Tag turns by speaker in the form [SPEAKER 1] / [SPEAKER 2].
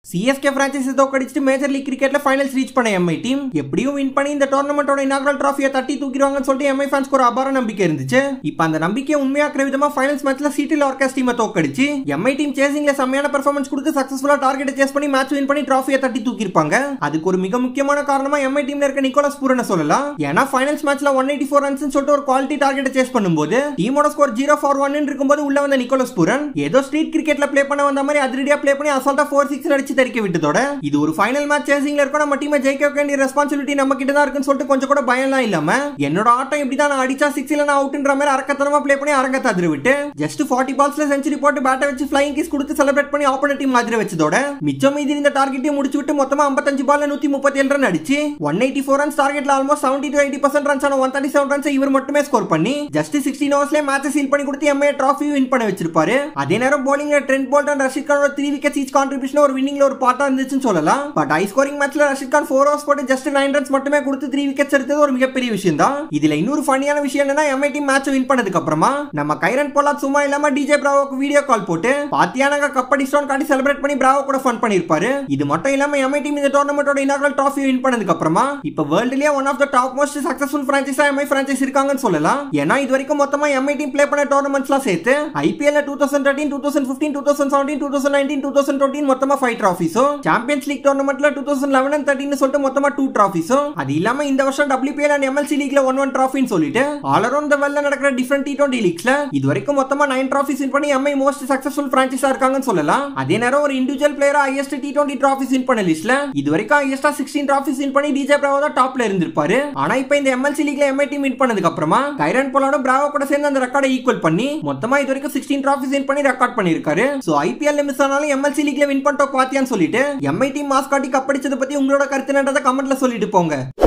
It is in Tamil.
[SPEAKER 1] சிஎஸ்கே பிரான்ச்சைஸை தோக்கடிச்சிட்டு மேஜர் லீக் கிரிக்கெட்ல ஃபைனல்ஸ் ரீச் பண்ண எம்ஐ டீம் எப்படியும் வின் பண்ணி இந்த டோர்னமெண்டோட இனாகரல் ட்ராஃபியை தட்டி தூக்கிடுவாங்கன்னு சொல்லிட்டு எம்ஐ ஃபேன்ஸ்க்கு ஒரு அபார நம்பிக்கை இருந்துச்சு இப்போ அந்த நம்பிக்கையை உண்மையாக்குற விதமா ஃபைனல்ஸ் மேட்ச்ல சிட்டில் ஆர்கஸ் டீமை தோக்கடிச்சு எம்ஐ டீம் சேசிங்ல செம்மையான பெர்ஃபார்மன்ஸ் கொடுத்து சக்சஸ்ஃபுல்லா டார்கெட்டை சேஸ் பண்ணி மேட்ச் வின் பண்ணி ட்ராஃபியை தட்டி தூக்கிருப்பாங்க அதுக்கு ஒரு மிக முக்கியமான காரணமா எம்ஐ டீம்ல இருக்க நிக்கோலஸ் பூரனை சொல்லலாம் ஏன்னா ஃபைனல்ஸ் மேட்ச்ல ஒன் எயிட்டி ஃபோர் ரன்ஸ் சொல்லிட்டு ஒரு குவாலிட்டி டார்கெட்டை சேஸ் பண்ணும்போது டீமோட ஸ்கோர் ஜீரோ ஃபார் ஒன் இருக்கும்போது உள்ள வந்த நிக்கோலஸ் பூரன் ஏதோ ஸ்ட்ரீட் கிரிக்கெட்ல ப்ளே பண்ண வந்த மாதிரி அதிரடியா ப்ளே பண்ணி அசால்ட்டா ஃபோர் சிக்ஸ் அடிச்சு தரிக்க விட்டதோட இது ஒரு ஃபைனல் மேட்ச் சேசிங்ல இருக்கோம் நம்ம டீமை ஜெயிக்க வைக்க வேண்டிய ரெஸ்பான்சிபிலிட்டி நம்ம கிட்ட தான் இருக்குன்னு சொல்லிட்டு கொஞ்சம் கூட பயம்லாம் இல்லாம என்னோட ஆட்டம் இப்படி தான் நான் அடிச்சா சிக்ஸ் இல்ல நான் அவுட்ன்ற மாதிரி அரக்கத்தனமா ப்ளே பண்ணி அரங்கத்தை அதிர விட்டு ஜஸ்ட் ஃபார்ட்டி பால்ஸ்ல செஞ்சுரி போட்டு பேட்டை வச்சு ஃபிளைங் கிஸ் கொடுத்து செலிப்ரேட் பண்ணி ஆப்போனட் டீம் அதிர வச்சதோட மிச்சம் மீதி இந்த டார்கெட்டையும் முடிச்சு விட்டு மொத்தமா 55 பால்ல நூத்தி முப்பத்தி ஏழு ரன் அடிச்சு ஒன் எயிட்டி ஃபோர் ரன்ஸ் டார்கெட்ல almost seventy to eighty percent runs ஆன ஒன் தேர்ட்டி செவன் ரன்ஸ் இவர் மட்டுமே ஸ்கோர் பண்ணி ஜஸ்ட் சிக்ஸ்டீன் ஹவர்ஸ்ல மேட்ச் சீல் பண்ணி கொடுத்து எம்ஏ ட்ராஃபி வின் பண்ண வச்சிருப்பாரு அதே நேரம் போலிங்ல ட்ரெண்ட் போல்ட் அண்ட் ரஷித் கானோட த்ரீ விக்கெட் ஈச் கான்ட்ரிபியூஷன் ஒரு வின்னிங்ல ஒரு பார்ட்டா இருந்துச்சுன்னு சொல்லலாம் பட் ஹை ஸ்கோரிங் மேட்ச்ல ரஷித் கான் ஃபோர் ஹவர்ஸ் போட்டு ஜஸ்ட் நைன் ரன்ஸ் மட்டுமே கொடுத்து த்ரீ விக்கெட்ஸ் எடுத்தது ஒரு மிகப்பெரிய விஷயம் தான் இதுல இன்னொரு ஃபனியான விஷயம் என்னன்னா எம்ஐ டீம் மேட்ச் வின் பண்ணதுக்கு அப்புறமா நம்ம கைரன் பொல்லாத் சும்மா இல்லாம டிஜே பிராவோக்கு வீடியோ கால் போட்டு பாத்தியா நாங்க கப் அடிச்சோம் காட்டி செலிப்ரேட் பண்ணி பிராவோ கூட ஃபன் பண்ணிருப்பாரு இது மட்டும் இல்லாம எம்ஐ டீம் இந்த டோர்னமெண்டோட இனாகரல் ட்ராஃபி வின் பண்ணதுக்கு அப்புறமா இப்ப வேர்ல்ட்லயே one of the top most successful பிரான்ச்சைஸா எம்ஐ பிரான்ச்சைஸ் இருக்காங்கன்னு சொல்லலாம் ஏன்னா இது வரைக்கும் மொத்தமா எம்ஐ டீம் ப்ளே பண்ண டோர்னமெண்ட்ஸ்லாம் சேர்த்து IPL two thousand thirteen two thousand fifteen two thousand seventeen two thousand nineteen two thousand twenty மொத்தமா ஃபைவ் ட்ராஃபிஸும் சாம்பியன்ஸ் லீக் டோர்னமெண்ட்ல two thousand eleven and thirteen சொல்லிட்டு மொத்தமா டூ ட்ராஃபிஸும் அது இல்லாம இந்த வருஷம் டபிள்யூபிஎல் அண்ட் எம்எல்சி லீக்ல ஒன் ஒன் ட்ராஃபின்னு சொல்லிட்டு ஆல் அரௌண்ட் த வெல்ல நடக்கிற டிஃபரெண்ட் டி டுவெண்ட்டி லீக்ஸ்ல இது வரைக்கும் மொத்தமா நைன் ட்ராஃபிஸ் வின் பண்ணி எம்ஐ மோஸ்ட் சக்சஸ்ஃபுல் பிரான்ச்சைஸா இருக்காங்கன்னு சொல்லலாம் அதே நேரம் ஒரு இண்டிவிஜுவல் பிளேயரா highest T twenty trophies win பண்ண லிஸ்ட்ல இது வரைக்கும் ஹையஸ்டா சிக்ஸ்டீன் ட்ராஃபிஸ் வின் பண்ணி டிஜே பிராவோ தான் டாப்ல இருந்திருப்பாரு ஆனா இப்போ இந்த எம்எல்சி லீக்ல எம்ஐ டீம் வின் பண்ணதுக்கு அப்புறமா கைரன் போலாடும் பிராவோ கூட சேர்ந்து அந்த ரெக்கார்டை ஈக்குவல் பண்ணி மொத்தமா இது வரைக்கும் சிக்ஸ்டீன் ட்ராஃபிஸ் வின் பண்ணி ரெக்கார்ட் பண்ணிருக்காரு சோ ஐபிஎல் மிஸ் ஆனாலும் எம்எல்சி லீக்ல வின் பண்ணிட்டோம் பாத்தியான்னு சொல்லிட்டு எம்ஐ டீம் மாஸ்காட்டி கப் அடிச்சதை பத்தி உங்களோட கருத்து என்னன்றதை கமெண்ட்ல சொல்லிட்டு போங்க